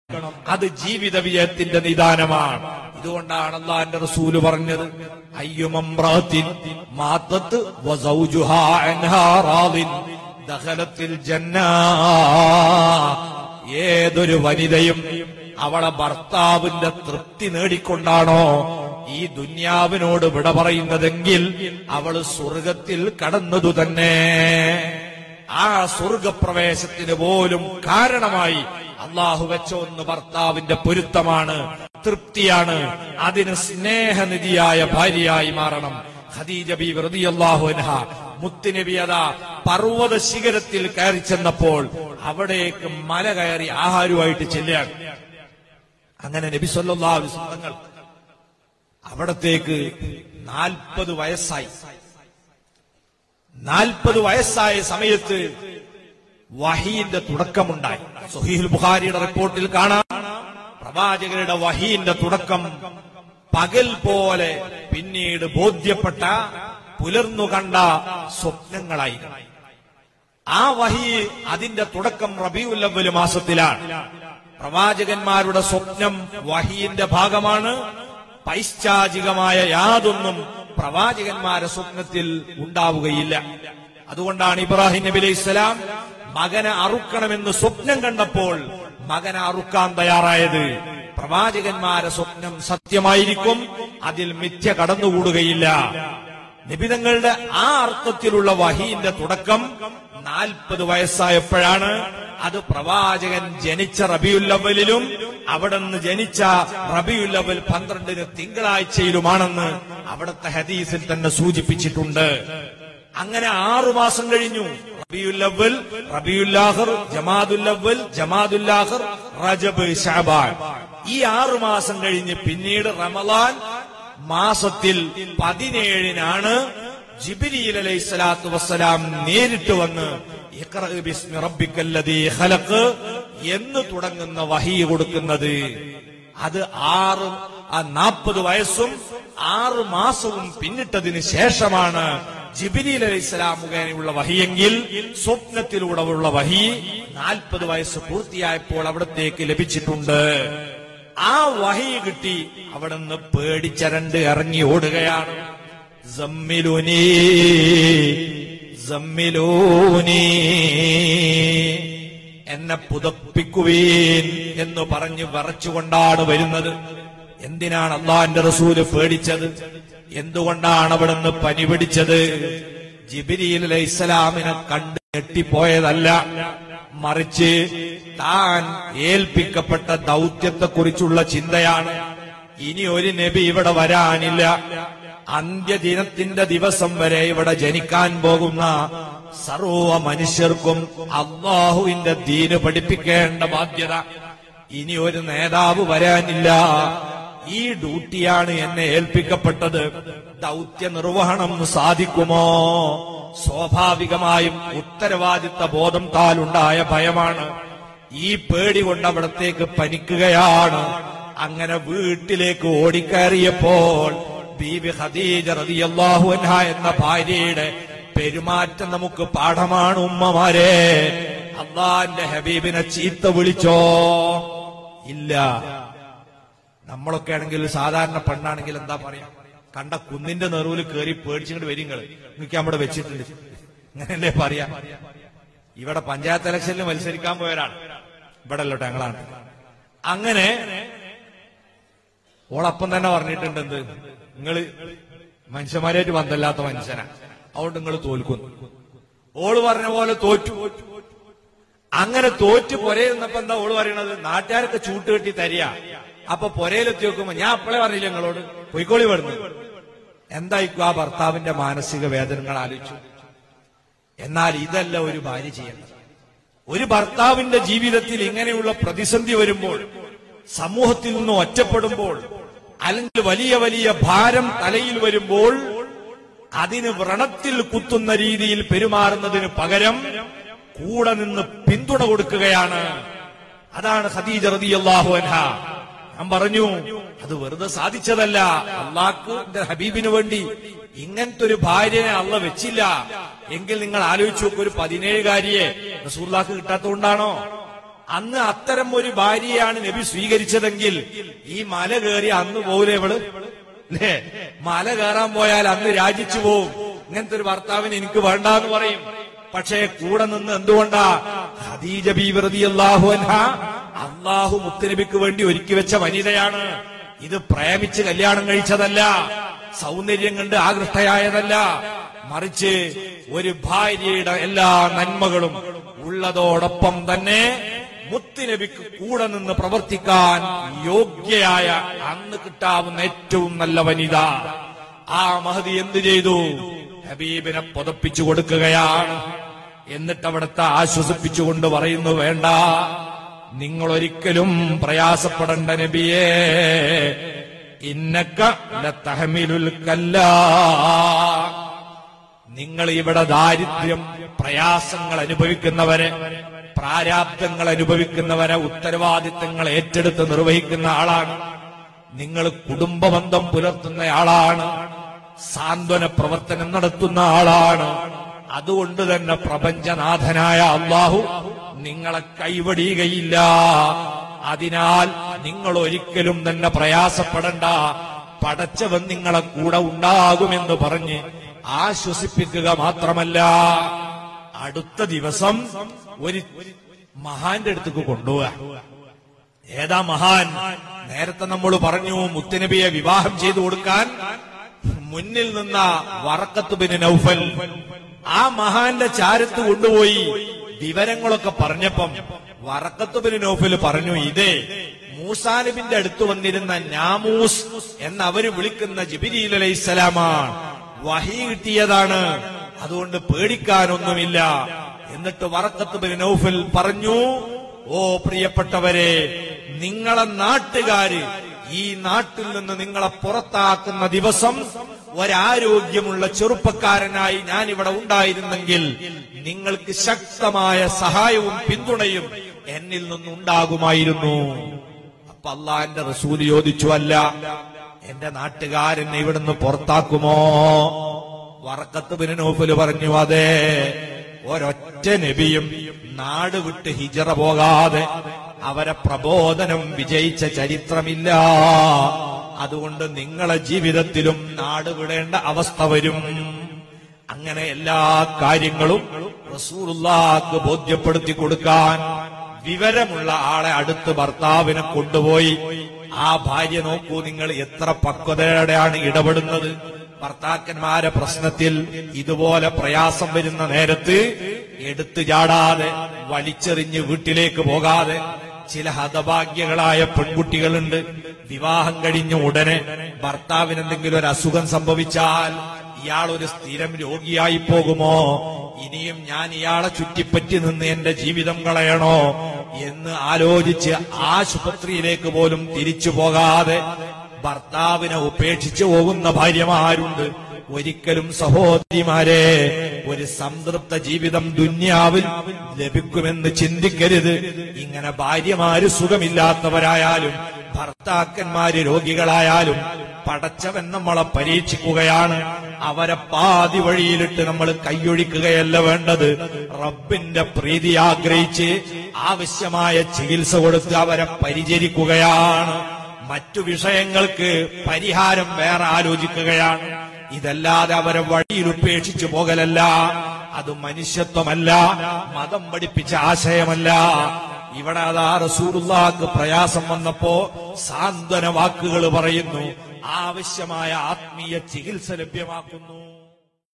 അത് ജീവിത വിജയത്തിന്റെ നിദാനമാണ് ഇതുകൊണ്ടാണ് അള്ളാന്റെ റസൂല് പറഞ്ഞത് അയ്യുമംറാത്തിൻ മാത്തത്ത് വസൗജുഹാ അൻഹാ റാദിൻ ദഖലത്തിൽ ജന്നാ ഏതൊരു വനിതയും അവളെ ഭർത്താവിന്റെ തൃപ്തി നേടിക്കൊണ്ടാണോ ഈ ദുന്യാവിനോട് വിട പറയുന്നതെങ്കിൽ അവള് സ്വർഗത്തിൽ കടന്നതു തന്നെ ആ സ്വർഗപ്രവേശത്തിന് പോലും കാരണമായി അള്ളാഹു വെച്ച ഒന്ന് ഭർത്താവിന്റെ പൊരുത്തമാണ് തൃപ്തിയാണ് അതിന് സ്നേഹനിധിയായ ഭാര്യയായി മാറണം ഖദീജ ബി റളിയല്ലാഹു അൻഹ മുത്തുനബി അതാ പർവ്വത ശിഖരത്തിൽ കയറി ചെന്നപ്പോൾ അവിടേക്ക് മല കയറി ആഹാരവുമായിട്ട് ചെല്ലുകയാണ് അങ്ങനെ നബി സല്ലല്ലാഹു അലൈഹി വസല്ലം തങ്ങൾ അവിടത്തേക്ക് നാൽപ്പത് വയസ്സായി നാൽപ്പത് വയസ്സായ സമയത്ത് വഹീന്റെ തുടക്കമുണ്ടായി സുഹീൽ ബുഖാരിയുടെ റിപ്പോർട്ടിൽ കാണാം പ്രവാചകരുടെ വഹീന്റെ തുടക്കം പകൽ പോലെ പിന്നീട് ബോധ്യപ്പെട്ട പുലർന്നു കണ്ട സ്വപ്നങ്ങളായിരുന്നു ആ വഹി അതിന്റെ തുടക്കം റബിയുല്ലവൽ മാസത്തിലാണ് പ്രവാചകന്മാരുടെ സ്വപ്നം വഹീന്റെ ഭാഗമാണ് പൈശാചികമായ യാതൊന്നും പ്രവാചകന്മാരെ സ്വപ്നത്തിൽ ഉണ്ടാവുകയില്ല അതുകൊണ്ടാണ് ഇബ്രാഹിം നബി അലൈഹി സ്വലാം മകനെ അറുക്കണമെന്ന് സ്വപ്നം കണ്ടപ്പോൾ മകനെ അറുക്കാൻ തയ്യാറായത് പ്രവാചകന്മാരെ സ്വപ്നം സത്യമായിരിക്കും അതിൽ മിഥ്യ കടന്നുകൂടുകയില്ല നിബിതങ്ങളുടെ ആ അർത്ഥത്തിലുള്ള വഹീന്റെ തുടക്കം നാൽപ്പത് വയസ്സായപ്പോഴാണ് അത് പ്രവാചകൻ ജനിച്ച റബിയുല്ലവലിലും അവിടെ നിന്ന് ജനിച്ച റബിയുല്ലവൽ പന്ത്രണ്ടിന് തിങ്കളാഴ്ചയിലുമാണെന്ന് അവിടുത്തെ ഹദീസിൽ തന്നെ സൂചിപ്പിച്ചിട്ടുണ്ട് അങ്ങനെ ആറു മാസം കഴിഞ്ഞു റബിയുല്ലവൽ റബിയുല്ലാഹർ ജമാദുല്ലവൽ ജമാദുല്ലാഹർ റജബ് ഷാബാൻ ഈ ആറു മാസം കഴിഞ്ഞ് പിന്നീട് റമലാൻ മാസത്തിൽ പതിനേഴിനാണ് ജിബിരിയിൽ അലൈഹി സ്വലാത്തു വസ്സലാം നേരിട്ട് വന്ന് ഇഖ്റ ബിസ്മി റബ്ബിക്കല്ലദീ ഖലഖ് എന്ന് തുടങ്ങുന്ന വഹി കൊടുക്കുന്നത് അത് ആറ് ആ നാൽപ്പത് വയസ്സും ആറ് മാസവും പിന്നിട്ടതിന് ശേഷമാണ് ജിബിരിൽ അലൈഹി സ്വലാം മുഖേനയുള്ള വഹിയെങ്കിൽ സ്വപ്നത്തിലൂടെ ഉള്ള വഹി നാൽപ്പത് വയസ്സ് പൂർത്തിയായപ്പോൾ അവിടത്തേക്ക് ലഭിച്ചിട്ടുണ്ട് ആ വഹി കിട്ടി അവിടെ നിന്ന് പേടിച്ചരണ്ട് ഇറങ്ങി ഓടുകയാണ് സമ്മിലുനീ സമ്മിലൂനീ എന്നെ പുതപ്പിക്കുവീൻ എന്ന് പറഞ്ഞ് വിറച്ചുകൊണ്ടാണ് വരുന്നത് എന്തിനാണ് അള്ളാന്റെ റസൂല് പേടിച്ചത് എന്തുകൊണ്ടാണ് അവിടുന്ന് പനി പിടിച്ചത് ജിബിരിയിൽ അലൈഹി ഇസ്ലാമിനെ കണ്ട് ഞെട്ടിപ്പോയതല്ല മറിച്ച് താൻ ഏൽപ്പിക്കപ്പെട്ട ദൗത്യത്തെക്കുറിച്ചുള്ള ചിന്തയാണ് ഇനി ഒരു നബി ഇവിടെ വരാനില്ല അന്ത്യദിനത്തിന്റെ ദിവസം വരെ ഇവിടെ ജനിക്കാൻ പോകുന്ന സർവ മനുഷ്യർക്കും അള്ളാഹുവിന്റെ ദീന് പഠിപ്പിക്കേണ്ട ബാധ്യത ഇനി ഒരു നേതാവ് വരാനില്ല ഈ ഡ്യൂട്ടിയാണ് എന്നെ ഏൽപ്പിക്കപ്പെട്ടത് ദൗത്യ നിർവഹണം സാധിക്കുമോ സ്വാഭാവികമായും ഉത്തരവാദിത്ത ബോധം താലുണ്ടായ ഭയമാണ് ഈ പേടി കൊണ്ട് അവിടത്തേക്ക് പനിക്കുകയാണ് അങ്ങനെ വീട്ടിലേക്ക് ഓടിക്കയറിയപ്പോൾ ബീബി ഖദീജ റളിയല്ലാഹു അൻഹ എന്ന ഭാര്യയുടെ പെരുമാറ്റം നമുക്ക് പാഠമാണ് ഉമ്മമാരെ അള്ളാന്റെ ഹബീബിനെ ചീത്ത വിളിച്ചോ ഇല്ല നമ്മളൊക്കെ ആണെങ്കിൽ സാധാരണ പെണ്ണാണെങ്കിൽ എന്താ പറയാ കണ്ട കുന്നിന്റെ നെറുവിൽ കയറി പേടിച്ചിങ്ങോട്ട് വരിങ്ങള് നിങ്ങൾക്ക് അവിടെ വെച്ചിട്ടുണ്ട് അങ്ങനെയല്ലേ പറയാ ഇവിടെ പഞ്ചായത്ത് ഇലക്ഷനിൽ മത്സരിക്കാൻ പോയവരാണ് ഇവിടെ അല്ലോട്ടെ ഞങ്ങളാണ് അങ്ങനെ ഓളപ്പം തന്നെ പറഞ്ഞിട്ടുണ്ട് എന്ത് നിങ്ങള് മനുഷ്യന്മാരായിട്ട് ബന്ധമില്ലാത്ത മനുഷ്യനാ അതുകൊണ്ട് നിങ്ങൾ തോൽക്കുന്നു ഓള് പറഞ്ഞ പോലെ തോറ്റു അങ്ങനെ തോറ്റു പൊരയിരുന്നപ്പോ എന്താ ഓള് പറയണത് നാട്ടുകാരൊക്കെ ചൂട്ടുകെട്ടി തരിക അപ്പൊ പൊരയിലെത്തി നോക്കുമ്പോ ഞാൻ അപ്പളെ പറഞ്ഞില്ല നിങ്ങളോട് പൊയ്ക്കോളി വരുന്നു എന്തായിരിക്കും ആ ഭർത്താവിന്റെ മാനസിക വേദനകൾ ആലോചിച്ചു എന്നാൽ ഇതല്ല ഒരു ഭാര്യ ചെയ്യേണ്ടത് ഒരു ഭർത്താവിന്റെ ജീവിതത്തിൽ ഇങ്ങനെയുള്ള പ്രതിസന്ധി വരുമ്പോൾ സമൂഹത്തിൽ നിന്ന് ഒറ്റപ്പെടുമ്പോൾ അല്ലെങ്കിൽ വലിയ വലിയ ഭാരം തലയിൽ വരുമ്പോൾ അതിന് വ്രണത്തിൽ കുത്തുന്ന രീതിയിൽ പെരുമാറുന്നതിന് പകരം കൂടെ നിന്ന് പിന്തുണ കൊടുക്കുകയാണ് അതാണ് ഖദീജ റളിയല്ലാഹു അൻഹ ഞാൻ പറഞ്ഞു അത് വെറുതെ സാധിച്ചതല്ല അള്ളാഹ്ക്ക് ഹബീബിന് വേണ്ടി ഇങ്ങനത്തെ ഒരു ഭാര്യനെ അള്ള വെച്ചില്ല എങ്കിൽ നിങ്ങൾ ആലോചിച്ച് നോക്കൂ ഒരു പതിനേഴുകാരിയെ റസൂല്ലാക്ക് കിട്ടാത്തതുകൊണ്ടാണോ അന്ന് അത്തരം ഒരു ഭാര്യയാണ് നബി സ്വീകരിച്ചതെങ്കിൽ ഈ മല കയറി അന്ന് പോകൂലേ ഇവള് അല്ലേ മല കയറാൻ പോയാൽ അന്ന് രാജിച്ചു പോവും ഇങ്ങനത്തെ ഒരു ഭർത്താവിന് എനിക്ക് വേണ്ടാന്ന് പറയും പക്ഷേ കൂടെ നിന്ന് എന്തുകൊണ്ടാ ഖദീജ ബീവ്രതി അള്ളാഹു അൻഹ അള്ളാഹു മുത്തനബിക്ക് വേണ്ടി ഒരുക്കി വെച്ച വനിതയാണ് ഇത് പ്രേമിച്ച് കല്യാണം കഴിച്ചതല്ല സൗന്ദര്യം കണ്ട് ആകൃഷ്ടയായതല്ല മറിച്ച് ഒരു ഭാര്യയുടെ എല്ലാ നന്മകളും ഉള്ളതോടൊപ്പം തന്നെ മുത്തുനബിക്ക് കൂടെ നിന്ന് പ്രവർത്തിക്കാൻ യോഗ്യയായ അന്ന് കിട്ടാവുന്ന ഏറ്റവും നല്ല വനിത ആ മഹതി എന്ത് ചെയ്തു ഹബീബിനെ പുതപ്പിച്ചു കൊടുക്കുകയാണ് എന്നിട്ട് അവിടുത്തെ ആശ്വസിപ്പിച്ചുകൊണ്ട് പറയുന്നു വേണ്ട നിങ്ങൾ ഒരിക്കലും പ്രയാസപ്പെടേണ്ട നബിയേ ഇന്നക്ക ലതഹമിലുൽ കല്ലാ നിങ്ങൾ ഇവിടെ ദാരിദ്ര്യം പ്രയാസങ്ങൾ അനുഭവിക്കുന്നവരെ പ്രാരാബ്ദങ്ങൾ അനുഭവിക്കുന്നവരെ ഉത്തരവാദിത്തങ്ങൾ ഏറ്റെടുത്ത് നിർവഹിക്കുന്ന ആളാണ് നിങ്ങൾ കുടുംബബന്ധം പുലർത്തുന്ന ആളാണ് സാന്ത്വന പ്രവർത്തനം നടത്തുന്ന ആളാണ് അതുകൊണ്ട് തന്നെ പ്രപഞ്ചനാഥനായ അള്ളാഹു നിങ്ങളെ കൈവടിയുകയില്ല അതിനാൽ നിങ്ങൾ ഒരിക്കലും തന്നെ പ്രയാസപ്പെടണ്ട പടച്ചവൻ നിങ്ങളെ കൂടെ ഉണ്ടാകുമെന്ന് പറഞ്ഞ് ആശ്വസിപ്പിക്കുക മാത്രമല്ല അടുത്ത ദിവസം ഒരു മഹാന്റെ അടുത്തേക്ക് കൊണ്ടുപോവുക ഏതാ മഹാൻ നേരത്തെ നമ്മൾ പറഞ്ഞു മുത്തുനബിയെ വിവാഹം ചെയ്തു കൊടുക്കാൻ മുന്നിൽ നിന്ന വറക്കത്ത് ബിൻ നൗഫൽ ആ മഹാന്റെ ചാരത്ത് കൊണ്ടുപോയി വിവരങ്ങളൊക്കെ പറഞ്ഞപ്പം വറക്കത്ത് ബിൻ നൗഫൽ പറഞ്ഞു ഇതേ മൂസാനബിന്റെ അടുത്ത് വന്നിരുന്ന നാമൂസ് എന്ന് അവര് വിളിക്കുന്ന ജിബിരിൽ അലൈഹിസ്സലാമാണ് വഹി കിട്ടിയതാണ് അതുകൊണ്ട് പേടിക്കാനൊന്നുമില്ല എന്നിട്ട് വറക്കത്ത് ബിൻ നൗഫൽ പറഞ്ഞു ഓ പ്രിയപ്പെട്ടവരെ നിങ്ങളെ നാട്ടുകാര് ഈ നാട്ടിൽ നിന്ന് നിങ്ങളെ പുറത്താക്കുന്ന ദിവസം ഒരാരോഗ്യമുള്ള ചെറുപ്പക്കാരനായി ഞാൻ ഇവിടെ ഉണ്ടായിരുന്നെങ്കിൽ നിങ്ങൾക്ക് ശക്തമായ സഹായവും പിന്തുണയും എന്നിൽ നിന്നുണ്ടാകുമായിരുന്നു അപ്പൊ അള്ളാന്റെ റസൂല് ചോദിച്ചു അല്ല എന്റെ നാട്ടുകാരനെ ഇവിടുന്ന് പുറത്താക്കുമോ വറക്കത്ത് ബിനോഫല് പറഞ്ഞു അതെ ഒരൊറ്റ നബിയും നാട് വിട്ട് ഹിജറ പോകാതെ അവരെ പ്രബോധനം വിജയിച്ച ചരിത്രമില്ല അതുകൊണ്ട് നിങ്ങളെ ജീവിതത്തിലും നാട് വിടേണ്ട അവസ്ഥ വരും അങ്ങനെ എല്ലാ കാര്യങ്ങളും റസൂലുള്ളാക്ക് ബോധ്യപ്പെടുത്തി കൊടുക്കാൻ വിവരമുള്ള ആളെ അടുത്ത് ഭർത്താവിനെ കൊണ്ടുപോയി ആ ഭാര്യ നോക്കൂ നിങ്ങൾ എത്ര പക്വതയോടെയാണ് ഇടപെടുന്നത് ഭർത്താക്കന്മാരെ പ്രശ്നത്തിൽ ഇതുപോലെ പ്രയാസം വരുന്ന നേരത്ത് എടുത്തു ചാടാതെ വലിച്ചെറിഞ്ഞ് വീട്ടിലേക്ക് പോകാതെ ചില ഹതഭാഗ്യകളായ പെൺകുട്ടികളുണ്ട് വിവാഹം കഴിഞ്ഞ ഉടനെ ഭർത്താവിന് എന്തെങ്കിലും ഒരു അസുഖം സംഭവിച്ചാൽ ഇയാൾ ഒരു സ്ഥിരം രോഗിയായി പോകുമോ ഇനിയും ഞാൻ ഇയാളെ ചുറ്റിപ്പറ്റി നിന്ന് എന്റെ ജീവിതം കളയണോ എന്ന് ആലോചിച്ച് ആശുപത്രിയിലേക്ക് പോലും തിരിച്ചു പോകാതെ ഭർത്താവിനെ ഉപേക്ഷിച്ചു പോകുന്ന ഭാര്യമാരുണ്ട് ഒരിക്കലും സഹോദരിമാരെ ഒരു സംതൃപ്ത ജീവിതം ദുന്യാവിൽ ലഭിക്കുമെന്ന് ചിന്തിക്കരുത് ഇങ്ങനെ ഭാര്യമാര് സുഖമില്ലാത്തവരായാലും ഭർത്താക്കന്മാര് രോഗികളായാലും പടച്ചവൻ നമ്മളെ പരീക്ഷിക്കുകയാണ് അവരെ പാതി വഴിയിലിട്ട് നമ്മൾ കൈയൊഴിക്കുകയല്ല വേണ്ടത് റബ്ബിന്റെ പ്രീതി ആഗ്രഹിച്ച് ആവശ്യമായ ചികിത്സ കൊടുത്ത് അവരെ പരിചരിക്കുകയാണ് മറ്റു വിഷയങ്ങൾക്ക് പരിഹാരം വേറെ ആലോചിക്കുകയാണ് ഇതല്ലാതെ അവരെ വഴിയിൽ ഉപേക്ഷിച്ചു പോകലല്ല അത് മനുഷ്യത്വമല്ല മതം പഠിപ്പിച്ച ആശയമല്ല ഇവിടെ അതാ റസൂറുള്ളാക്ക് പ്രയാസം വന്നപ്പോ സാന്ത്വന വാക്കുകൾ പറയുന്നു ആവശ്യമായ ആത്മീയ ചികിത്സ ലഭ്യമാക്കുന്നു